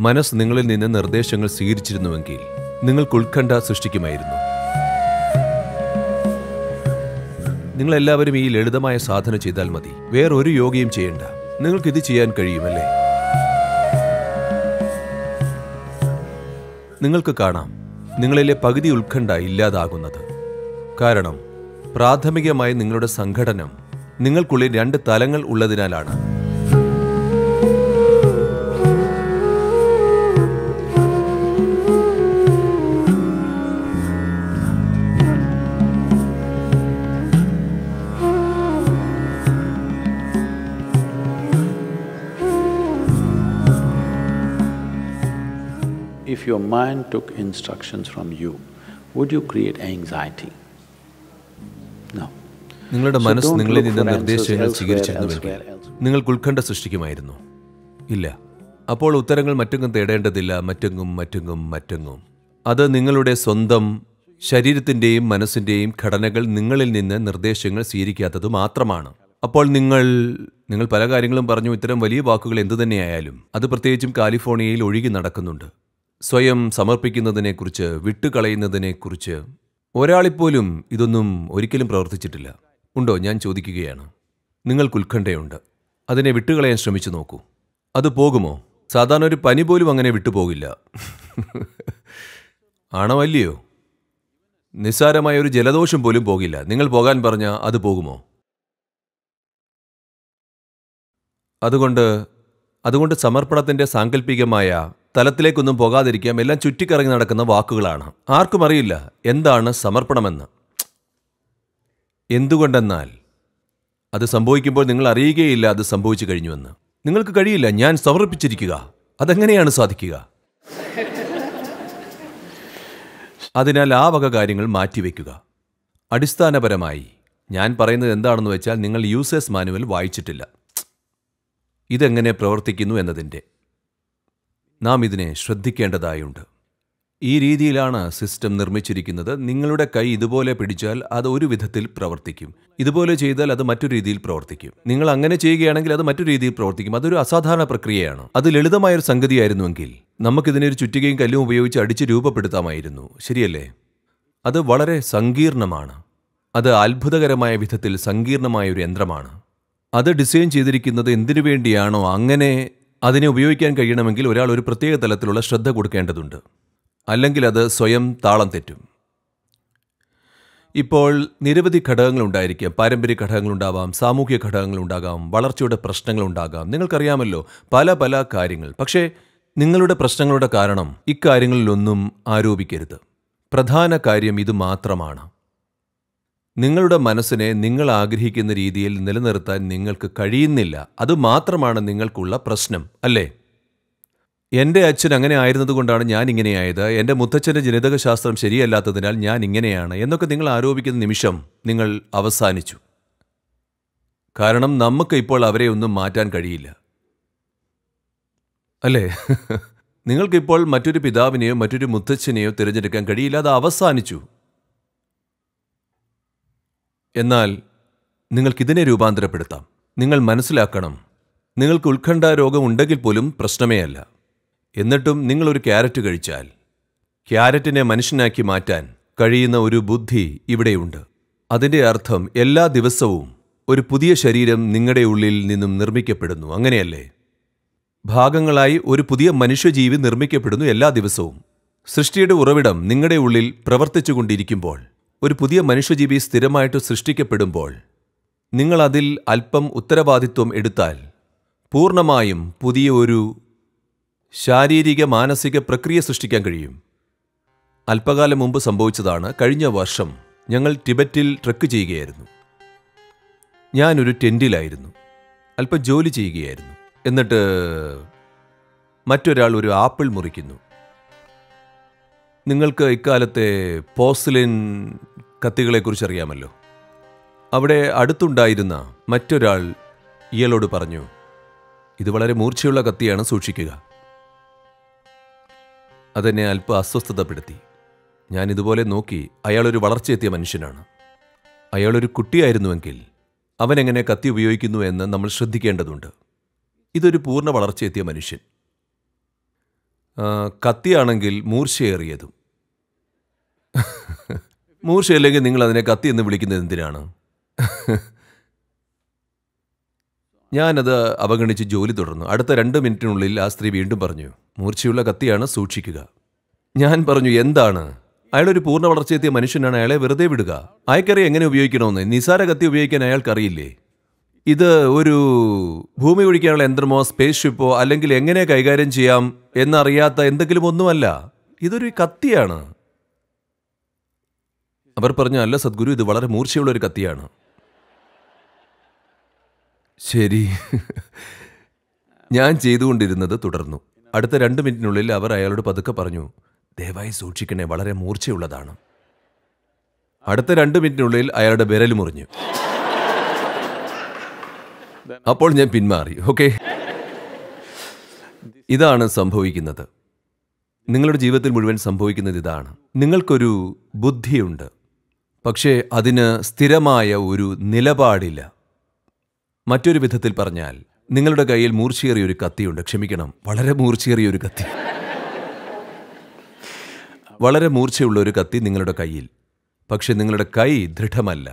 മനസ്സ് നിങ്ങളിൽ നിന്ന് നിർദ്ദേശങ്ങൾ സ്വീകരിച്ചിരുന്നുവെങ്കിൽ നിങ്ങൾക്ക് ഉത്കണ്ഠ സൃഷ്ടിക്കുമായിരുന്നു നിങ്ങൾ എല്ലാവരും ഈ ലളിതമായ സാധന ചെയ്താൽ മതി വേറൊരു യോഗയും ചെയ്യണ്ട നിങ്ങൾക്ക് ഇത് ചെയ്യാൻ കഴിയുമല്ലേ നിങ്ങൾക്ക് കാണാം നിങ്ങളിലെ പകുതി ഉത്കണ്ഠ ഇല്ലാതാകുന്നത് കാരണം പ്രാഥമികമായി നിങ്ങളുടെ സംഘടനം നിങ്ങൾക്കുള്ളിൽ രണ്ട് തലങ്ങൾ ഉള്ളതിനാലാണ് If your mind took instructions from you, would you create anxiety? No. നിങ്ങളുടെ So മനസ്സ് don't നിങ്ങളിൽ look നിന്ന് for answers നിർദ്ദേശങ്ങൾ elsewhere, സ്വീകരിച്ചിരുന്നുവെങ്കിൽ elsewhere, elsewhere. നിങ്ങൾക്ക് ഉത്കണ്ഠ സൃഷ്ടിക്കുമായിരുന്നു ഇല്ല അപ്പോൾ ഉത്തരങ്ങൾ മറ്റെങ്ങും തേടേണ്ടതില്ല മറ്റെങ്ങും മറ്റെങ്ങും മറ്റെങ്ങും അത് നിങ്ങളുടെ സ്വന്തം ശരീരത്തിന്റെയും മനസ്സിന്റെയും ഘടനകൾ നിങ്ങളിൽ നിന്ന് നിർദ്ദേശങ്ങൾ സ്വീകരിക്കാത്തത് മാത്രമാണ് അപ്പോൾ നിങ്ങൾ നിങ്ങൾ പല കാര്യങ്ങളും പറഞ്ഞു ഇത്തരം വലിയ വാക്കുകൾ എന്തു തന്നെയായാലും അത് പ്രത്യേകിച്ചും കാലിഫോർണിയയിൽ ഒഴുകി നടക്കുന്നുണ്ട് സ്വയം സമർപ്പിക്കുന്നതിനെക്കുറിച്ച് വിട്ടുകളയുന്നതിനെക്കുറിച്ച് ഒരാളിപ്പോലും ഇതൊന്നും ഒരിക്കലും പ്രവർത്തിച്ചിട്ടില്ല ഉണ്ടോ ഞാൻ ചോദിക്കുകയാണ് നിങ്ങൾക്ക് ഉത്കണ്ഠയുണ്ട് അതിനെ വിട്ടുകളയാൻ ശ്രമിച്ചു നോക്കൂ അത് പോകുമോ സാധാരണ ഒരു പനി പോലും അങ്ങനെ വിട്ടുപോകില്ല ആണോ അല്ലയോ നിസ്സാരമായ ഒരു ജലദോഷം പോലും പോകില്ല നിങ്ങൾ പോകാൻ പറഞ്ഞ അത് പോകുമോ അതുകൊണ്ട് അതുകൊണ്ട് സമർപ്പണത്തിന്റെ സാങ്കല്പികമായ തലത്തിലേക്കൊന്നും പോകാതിരിക്കാം എല്ലാം ചുറ്റിക്കറങ്ങി നടക്കുന്ന വാക്കുകളാണ് ആർക്കും അറിയില്ല എന്താണ് സമർപ്പണമെന്ന് എന്തുകൊണ്ടെന്നാൽ അത് സംഭവിക്കുമ്പോൾ നിങ്ങൾ അറിയുകയില്ല അത് സംഭവിച്ചു കഴിഞ്ഞുവെന്ന് നിങ്ങൾക്ക് കഴിയില്ല ഞാൻ സമർപ്പിച്ചിരിക്കുക അതെങ്ങനെയാണ് സാധിക്കുക അതിനാൽ ആ വക കാര്യങ്ങൾ മാറ്റിവെക്കുക അടിസ്ഥാനപരമായി ഞാൻ പറയുന്നത് എന്താണെന്ന് വെച്ചാൽ നിങ്ങൾ യൂസേഴ്സ് മാനുവൽ വായിച്ചിട്ടില്ല ഇതെങ്ങനെ പ്രവർത്തിക്കുന്നു എന്നതിൻ്റെ നാം ഇതിനെ ശ്രദ്ധിക്കേണ്ടതായുണ്ട് ഈ രീതിയിലാണ് സിസ്റ്റം നിർമ്മിച്ചിരിക്കുന്നത് നിങ്ങളുടെ കൈ ഇതുപോലെ പിടിച്ചാൽ അത് ഒരു വിധത്തിൽ പ്രവർത്തിക്കും ഇതുപോലെ ചെയ്താൽ അത് മറ്റൊരു രീതിയിൽ പ്രവർത്തിക്കും നിങ്ങൾ അങ്ങനെ ചെയ്യുകയാണെങ്കിൽ അത് മറ്റൊരു രീതിയിൽ പ്രവർത്തിക്കും അതൊരു അസാധാരണ പ്രക്രിയയാണ് അത് ലളിതമായൊരു സംഗതിയായിരുന്നുവെങ്കിൽ നമുക്കിതിനെ ഒരു ചുറ്റികയും കല്ലും ഉപയോഗിച്ച് അടിച്ച് രൂപപ്പെടുത്താമായിരുന്നു ശരിയല്ലേ അത് വളരെ സങ്കീർണമാണ് അത് അത്ഭുതകരമായ വിധത്തിൽ സങ്കീർണമായ ഒരു യന്ത്രമാണ് അത് ഡിസൈൻ ചെയ്തിരിക്കുന്നത് എന്തിനു വേണ്ടിയാണോ അങ്ങനെ അതിനെ ഉപയോഗിക്കാൻ കഴിയണമെങ്കിൽ ഒരാൾ ഒരു പ്രത്യേക തലത്തിലുള്ള ശ്രദ്ധ കൊടുക്കേണ്ടതുണ്ട് അല്ലെങ്കിൽ അത് സ്വയം താളം തെറ്റും ഇപ്പോൾ നിരവധി ഘടകങ്ങളുണ്ടായിരിക്കാം പാരമ്പര്യ ഘടകങ്ങളുണ്ടാവാം സാമൂഹ്യ ഘടകങ്ങളുണ്ടാകാം വളർച്ചയുടെ പ്രശ്നങ്ങളുണ്ടാകാം നിങ്ങൾക്കറിയാമല്ലോ പല പല കാര്യങ്ങൾ പക്ഷേ നിങ്ങളുടെ പ്രശ്നങ്ങളുടെ കാരണം ഇക്കാര്യങ്ങളിലൊന്നും ആരോപിക്കരുത് പ്രധാന കാര്യം ഇത് മാത്രമാണ് നിങ്ങളുടെ മനസ്സിനെ നിങ്ങൾ ആഗ്രഹിക്കുന്ന രീതിയിൽ നിലനിർത്താൻ നിങ്ങൾക്ക് കഴിയുന്നില്ല അത് മാത്രമാണ് നിങ്ങൾക്കുള്ള പ്രശ്നം അല്ലേ എൻ്റെ അച്ഛൻ അങ്ങനെ ആയിരുന്നതുകൊണ്ടാണ് ഞാൻ ഇങ്ങനെയായത് എൻ്റെ മുത്തച്ഛൻ്റെ ജനിതകശാസ്ത്രം ശരിയല്ലാത്തതിനാൽ ഞാൻ ഇങ്ങനെയാണ് എന്നൊക്കെ നിങ്ങൾ ആരോപിക്കുന്ന നിമിഷം നിങ്ങൾ അവസാനിച്ചു കാരണം നമുക്ക് ഇപ്പോൾ അവരെ ഒന്നും മാറ്റാൻ കഴിയില്ല അല്ലേ നിങ്ങൾക്കിപ്പോൾ മറ്റൊരു പിതാവിനെയോ മറ്റൊരു മുത്തച്ഛനെയോ തിരഞ്ഞെടുക്കാൻ കഴിയില്ല അത് അവസാനിച്ചു എന്നാൽ നിങ്ങൾക്കിതിനെ രൂപാന്തരപ്പെടുത്താം നിങ്ങൾ മനസ്സിലാക്കണം നിങ്ങൾക്ക് ഉത്കണ്ഠ രോഗം ഉണ്ടെങ്കിൽ പോലും പ്രശ്നമേ അല്ല എന്നിട്ടും നിങ്ങൾ ഒരു ക്യാരറ്റ് കഴിച്ചാൽ ക്യാരറ്റിനെ മനുഷ്യനാക്കി മാറ്റാൻ കഴിയുന്ന ഒരു ബുദ്ധി ഇവിടെയുണ്ട് അതിൻ്റെ അർത്ഥം എല്ലാ ദിവസവും ഒരു പുതിയ ശരീരം നിങ്ങളുടെ ഉള്ളിൽ നിന്നും നിർമ്മിക്കപ്പെടുന്നു അങ്ങനെയല്ലേ ഭാഗങ്ങളായി ഒരു പുതിയ മനുഷ്യജീവി നിർമ്മിക്കപ്പെടുന്നു എല്ലാ ദിവസവും സൃഷ്ടിയുടെ ഉറവിടം നിങ്ങളുടെ ഉള്ളിൽ പ്രവർത്തിച്ചുകൊണ്ടിരിക്കുമ്പോൾ ഒരു പുതിയ മനുഷ്യജീവി സ്ഥിരമായിട്ട് സൃഷ്ടിക്കപ്പെടുമ്പോൾ നിങ്ങൾ അതിൽ അല്പം ഉത്തരവാദിത്വം എടുത്താൽ പൂർണ്ണമായും പുതിയ ഒരു ശാരീരിക മാനസിക പ്രക്രിയ സൃഷ്ടിക്കാൻ കഴിയും അല്പകാലം മുമ്പ് സംഭവിച്ചതാണ് കഴിഞ്ഞ വർഷം ഞങ്ങൾ ടിബറ്റിൽ ട്രക്ക് ചെയ്യുകയായിരുന്നു ഞാനൊരു ടെൻറ്റിലായിരുന്നു അല്പം ജോലി ചെയ്യുകയായിരുന്നു എന്നിട്ട് മറ്റൊരാൾ ഒരു ആപ്പിൾ മുറിക്കുന്നു നിങ്ങൾക്ക് ഇക്കാലത്തെ പോസ്ലിൻ കത്തികളെക്കുറിച്ച് അറിയാമല്ലോ അവിടെ അടുത്തുണ്ടായിരുന്ന മറ്റൊരാൾ ഇയാളോട് പറഞ്ഞു ഇത് വളരെ മൂർച്ചയുള്ള കത്തിയാണ് സൂക്ഷിക്കുക അതെന്നെ അല്പം അസ്വസ്ഥതപ്പെടുത്തി ഞാൻ ഇതുപോലെ നോക്കി അയാളൊരു വളർച്ചയെത്തിയ മനുഷ്യനാണ് അയാളൊരു കുട്ടിയായിരുന്നുവെങ്കിൽ അവൻ എങ്ങനെ കത്തി ഉപയോഗിക്കുന്നു എന്ന് നമ്മൾ ശ്രദ്ധിക്കേണ്ടതുണ്ട് ഇതൊരു പൂർണ്ണ വളർച്ചയെത്തിയ മനുഷ്യൻ ആ, കത്തിയാണെങ്കിൽ മൂർച്ചയേറിയതും മൂർച്ചയില്ലെങ്കിൽ നിങ്ങൾ അതിനെ കത്തി എന്ന് വിളിക്കുന്നത് എന്തിനാണ് ഞാനത് അവഗണിച്ച് ജോലി തുടർന്നു അടുത്ത രണ്ട് മിനിറ്റിനുള്ളിൽ ആ സ്ത്രീ വീണ്ടും പറഞ്ഞു മൂർച്ചയുള്ള കത്തിയാണ് സൂക്ഷിക്കുക ഞാൻ പറഞ്ഞു എന്താണ് അയാളൊരു പൂർണ്ണ വളർച്ചയെത്തിയ മനുഷ്യനാണ് അയാളെ വെറുതെ വിടുക അയക്കറിയാം എങ്ങനെ ഉപയോഗിക്കണമെന്ന് നിസാര കത്തി ഉപയോഗിക്കാൻ അയാൾക്കറിയില്ലേ ഇത് ഒരു ഭൂമി ഒഴിക്കാനുള്ള യന്ത്രമോ സ്പേസ് ഷിപ്പോ അല്ലെങ്കിൽ എങ്ങനെ കൈകാര്യം ചെയ്യാം എന്നറിയാത്ത എന്തെങ്കിലും ഒന്നുമല്ല ഇതൊരു കത്തിയാണ് അവർ പറഞ്ഞു അല്ല സദ്ഗുരു ഇത് വളരെ മൂർച്ചയുള്ള ഒരു കത്തിയാണ് ശരി ഞാൻ ചെയ്തുകൊണ്ടിരുന്നത് തുടർന്നു അടുത്ത രണ്ട് മിനിറ്റിനുള്ളിൽ അവർ അയാളോട് പതുക്കെ പറഞ്ഞു ദയവായി സൂക്ഷിക്കണേ വളരെ മൂർച്ചയുള്ളതാണ് അടുത്ത രണ്ട് മിനിറ്റിനുള്ളിൽ അയാളുടെ വിരൽ മുറിഞ്ഞു അപ്പോൾ ഞാൻ പിന്മാറി ഓക്കെ ഇതാണ് സംഭവിക്കുന്നത് നിങ്ങളുടെ ജീവിതത്തിൽ മുഴുവൻ സംഭവിക്കുന്നത് ഇതാണ് നിങ്ങൾക്കൊരു ബുദ്ധിയുണ്ട് പക്ഷേ അതിന് സ്ഥിരമായ ഒരു നിലപാടില്ല മറ്റൊരു വിധത്തിൽ പറഞ്ഞാൽ നിങ്ങളുടെ കയ്യിൽ മൂർച്ചയേറിയ ഒരു കത്തിയുണ്ട് ക്ഷമിക്കണം വളരെ മൂർച്ചയേറിയ ഒരു കത്തി വളരെ മൂർച്ചയുള്ള ഒരു കത്തി നിങ്ങളുടെ കയ്യിൽ പക്ഷെ നിങ്ങളുടെ കൈ ദൃഢമല്ല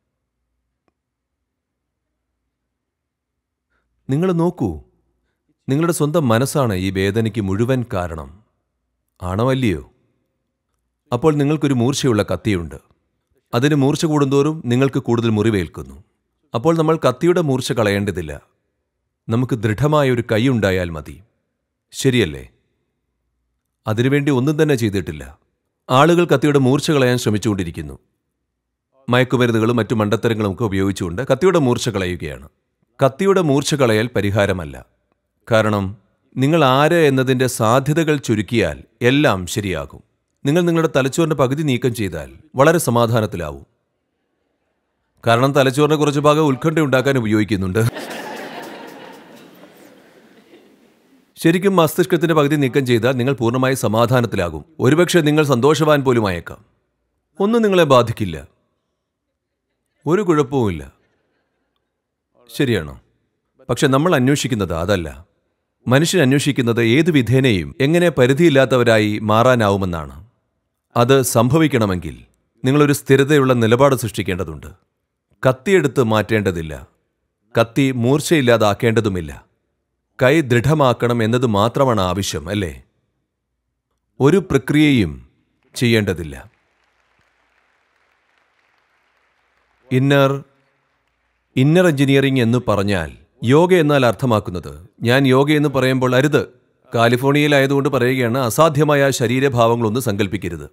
നിങ്ങൾ നോക്കൂ നിങ്ങളുടെ സ്വന്തം മനസ്സാണ് ഈ വേദനയ്ക്ക് മുഴുവൻ കാരണം ആണോ അല്ലയോ അപ്പോൾ നിങ്ങൾക്കൊരു മൂർച്ചയുള്ള കത്തിയുണ്ട് അതിന് മൂർച്ച കൂടുന്തോറും നിങ്ങൾക്ക് കൂടുതൽ മുറിവേൽക്കുന്നു അപ്പോൾ നമ്മൾ കത്തിയുടെ മൂർച്ച കളയേണ്ടതില്ല നമുക്ക് ദൃഢമായ ഒരു കൈ ഉണ്ടായാൽ മതി ശരിയല്ലേ അതിനുവേണ്ടി ഒന്നും തന്നെ ചെയ്തിട്ടില്ല ആളുകൾ കത്തിയുടെ മൂർച്ച കളയാൻ ശ്രമിച്ചുകൊണ്ടിരിക്കുന്നു മയക്കുമരുന്നുകളും മറ്റു മണ്ടത്തരങ്ങളും ഒക്കെ ഉപയോഗിച്ചുകൊണ്ട് കത്തിയുടെ മൂർച്ച കളയുകയാണ് കത്തിയുടെ മൂർച്ച കളയൽ പരിഹാരമല്ല കാരണം നിങ്ങൾ ആര് എന്നതിൻ്റെ സാധ്യതകൾ ചുരുക്കിയാൽ എല്ലാം ശരിയാകും നിങ്ങൾ നിങ്ങളുടെ തലച്ചോറിൻ്റെ പകുതി നീക്കം ചെയ്താൽ വളരെ സമാധാനത്തിലാവും കാരണം തലച്ചോറിന്റെ കുറച്ച് ഭാഗം ഉത്കണ്ഠ ഉണ്ടാക്കാൻ ഉപയോഗിക്കുന്നുണ്ട് ശരിക്കും മസ്തിഷ്കത്തിന്റെ പകുതി നീക്കം ചെയ്താൽ നിങ്ങൾ പൂർണ്ണമായി സമാധാനത്തിലാകും ഒരുപക്ഷെ നിങ്ങൾ സന്തോഷവാൻ പോലും ആയേക്കാം ഒന്നും നിങ്ങളെ ബാധിക്കില്ല ഒരു കുഴപ്പവുമില്ല ശരിയാണോ പക്ഷെ നമ്മൾ അന്വേഷിക്കുന്നത് അതല്ല മനുഷ്യൻ അന്വേഷിക്കുന്നത് ഏതു വിധേനയും എങ്ങനെ പരിധിയില്ലാത്തവരായി മാറാനാവുമെന്നാണ് അത് സംഭവിക്കണമെങ്കിൽ നിങ്ങളൊരു സ്ഥിരതയുള്ള നിലപാട് സൃഷ്ടിക്കേണ്ടതുണ്ട് കത്തിയെടുത്ത് മാറ്റേണ്ടതില്ല കത്തി മൂർച്ചയില്ലാതാക്കേണ്ടതുമില്ല കൈ ദൃഢമാക്കണം എന്നത് മാത്രമാണ് ആവശ്യം അല്ലേ ഒരു പ്രക്രിയയും ചെയ്യേണ്ടതില്ല ഇന്നർ ഇന്നർ എഞ്ചിനീയറിംഗ് എന്ന് പറഞ്ഞാൽ യോഗ എന്നാൽ അർത്ഥമാക്കുന്നത് ഞാൻ യോഗ എന്ന് പറയുമ്പോൾ അരുത് കാലിഫോർണിയയിലായതുകൊണ്ട് പറയുകയാണ് അസാധ്യമായ ശരീരഭാവങ്ങളൊന്നും സങ്കല്പിക്കരുത്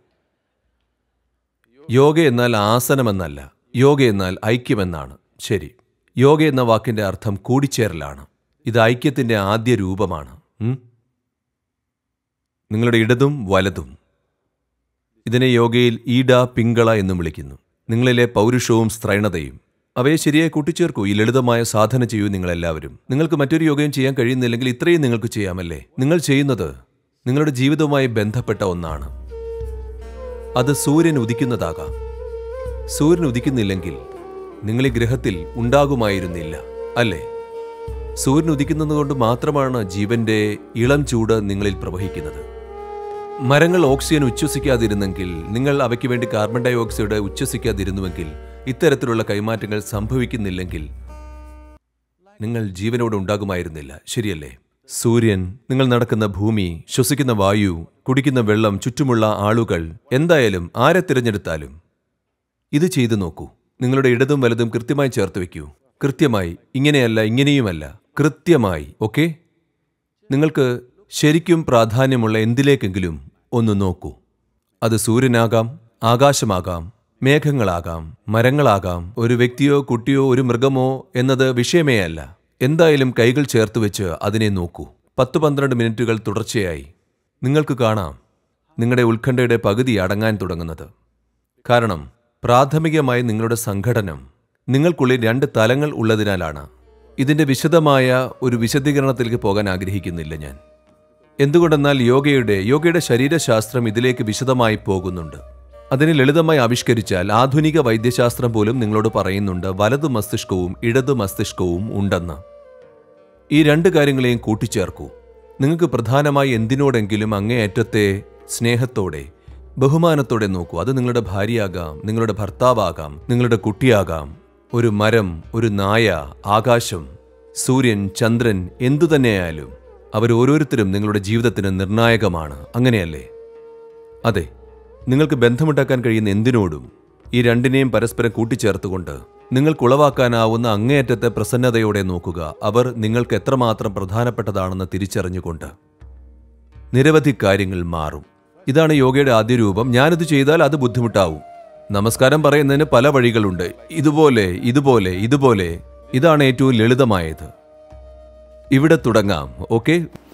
യോഗ എന്നാൽ ആസനമെന്നല്ല യോഗ എന്നാൽ ഐക്യമെന്നാണ് ശരി യോഗ എന്ന വാക്കിന്റെ അർത്ഥം കൂടിച്ചേരലാണ് ഇത് ഐക്യത്തിന്റെ ആദ്യ രൂപമാണ് ഉം? നിങ്ങളുടെ ഇടതും വലതും ഇതിനെ യോഗയിൽ ഈഡ പിങ്കള എന്നും വിളിക്കുന്നു നിങ്ങളിലെ പൗരുഷവും സ്ത്രൈണതയും അവയെ ശരിയായി കൂട്ടിച്ചേർക്കൂ ഈ ലളിതമായ സാധന ചെയ്യൂ നിങ്ങളെല്ലാവരും നിങ്ങൾക്ക് മറ്റൊരു യോഗയും ചെയ്യാൻ കഴിയുന്നില്ലെങ്കിൽ ഇത്രയും നിങ്ങൾക്ക് ചെയ്യാമല്ലേ നിങ്ങൾ ചെയ്യുന്നത് നിങ്ങളുടെ ജീവിതവുമായി ബന്ധപ്പെട്ട ഒന്നാണ് അത് സൂര്യൻ ഉദിക്കുന്നതാകാം സൂര്യൻ ഉദിക്കുന്നില്ലെങ്കിൽ നിങ്ങൾ ഈ ഗ്രഹത്തിൽ ഉണ്ടാകുമായിരുന്നില്ല അല്ലേ സൂര്യൻ ഉദിക്കുന്നതുകൊണ്ട് മാത്രമാണ് ജീവന്റെ ഇളം ചൂട് നിങ്ങളിൽ പ്രവഹിക്കുന്നത് മരങ്ങൾ ഓക്സിജൻ ഉച്ഛ്വസിക്കാതിരുന്നെങ്കിൽ നിങ്ങൾ അവയ്ക്ക് വേണ്ടി കാർബൺ ഡൈ ഓക്സൈഡ് ഉച്ഛ്വസിക്കാതിരുന്നുവെങ്കിൽ ഇത്തരത്തിലുള്ള കൈമാറ്റങ്ങൾ സംഭവിക്കുന്നില്ലെങ്കിൽ നിങ്ങൾ ജീവനോട് ഉണ്ടാകുമായിരുന്നില്ല ശരിയല്ലേ സൂര്യൻ നിങ്ങൾ നടക്കുന്ന ഭൂമി ശ്വസിക്കുന്ന വായു കുടിക്കുന്ന വെള്ളം ചുറ്റുമുള്ള ആളുകൾ എന്തായാലും ആരെ തിരഞ്ഞെടുത്താലും ഇത് ചെയ്തു നോക്കൂ നിങ്ങളുടെ ഇടതും വലതും കൃത്യമായി ചേർത്ത് വെക്കൂ കൃത്യമായി ഇങ്ങനെയല്ല ഇങ്ങനെയുമല്ല കൃത്യമായി ഓക്കെ നിങ്ങൾക്ക് ശരിക്കും പ്രാധാന്യമുള്ള എന്തിലേക്കെങ്കിലും ഒന്ന് നോക്കൂ അത് സൂര്യനാകാം ആകാശമാകാം മേഘങ്ങളാകാം മരങ്ങളാകാം ഒരു വ്യക്തിയോ കുട്ടിയോ ഒരു മൃഗമോ എന്നത് വിഷയമേ അല്ല എന്തായാലും കൈകൾ ചേർത്ത് വെച്ച് അതിനെ നോക്കൂ പത്ത് പന്ത്രണ്ട് മിനിറ്റുകൾ തുടർച്ചയായി നിങ്ങൾക്ക് കാണാം നിങ്ങളുടെ ഉത്കണ്ഠയുടെ പകുതി അടങ്ങാൻ തുടങ്ങുന്നത് കാരണം പ്രാഥമികമായി നിങ്ങളുടെ സംഘടനം നിങ്ങൾക്കുള്ളിൽ രണ്ട് തലങ്ങൾ ഉള്ളതിനാലാണ് ഇതിന്റെ വിശദമായ ഒരു വിശദീകരണത്തിലേക്ക് പോകാൻ ആഗ്രഹിക്കുന്നില്ല ഞാൻ എന്തുകൊണ്ടെന്നാൽ യോഗയുടെ യോഗയുടെ ശരീരശാസ്ത്രം ഇതിലേക്ക് വിശദമായി പോകുന്നുണ്ട് അതിനെ ലളിതമായി ആവിഷ്കരിച്ചാൽ ആധുനിക വൈദ്യശാസ്ത്രം പോലും നിങ്ങളോട് പറയുന്നുണ്ട് വലതു മസ്തിഷ്കവും ഇടതു മസ്തിഷ്കവും ഉണ്ടെന്ന് ഈ രണ്ട് കാര്യങ്ങളെയും കൂട്ടിച്ചേർക്കൂ നിങ്ങൾക്ക് പ്രധാനമായി എന്തിനോടെങ്കിലും അങ്ങേയറ്റത്തെ സ്നേഹത്തോടെ ബഹുമാനത്തോടെ നോക്കൂ അത് നിങ്ങളുടെ ഭാര്യയാകാം നിങ്ങളുടെ ഭർത്താവാകാം നിങ്ങളുടെ കുട്ടിയാകാം ഒരു മരം ഒരു നായ ആകാശം സൂര്യൻ ചന്ദ്രൻ എന്തു തന്നെയായാലും അവരോരോരുത്തരും നിങ്ങളുടെ ജീവിതത്തിന് നിർണായകമാണ് അങ്ങനെയല്ലേ അതെ നിങ്ങൾക്ക് ബന്ധമുണ്ടാക്കാൻ കഴിയുന്ന എന്തിനോടും ഈ രണ്ടിനെയും പരസ്പരം കൂട്ടിച്ചേർത്തുകൊണ്ട് നിങ്ങൾക്ക് ഉളവാക്കാനാവുന്ന അങ്ങേയറ്റത്തെ പ്രസന്നതയോടെ നോക്കുക അവർ നിങ്ങൾക്ക് എത്രമാത്രം പ്രധാനപ്പെട്ടതാണെന്ന് തിരിച്ചറിഞ്ഞുകൊണ്ട് നിരവധി കാര്യങ്ങൾ മാറും ഇതാണ് യോഗയുടെ ആദ്യ രൂപം ഞാനിത് ചെയ്താൽ അത് ബുദ്ധിമുട്ടാവും നമസ്കാരം പറയുന്നതിന് പല വഴികളുണ്ട് ഇതുപോലെ ഇതുപോലെ ഇതുപോലെ ഇതാണ് ഏറ്റവും ലളിതമായത് ഇവിടെ തുടങ്ങാം ഓക്കെ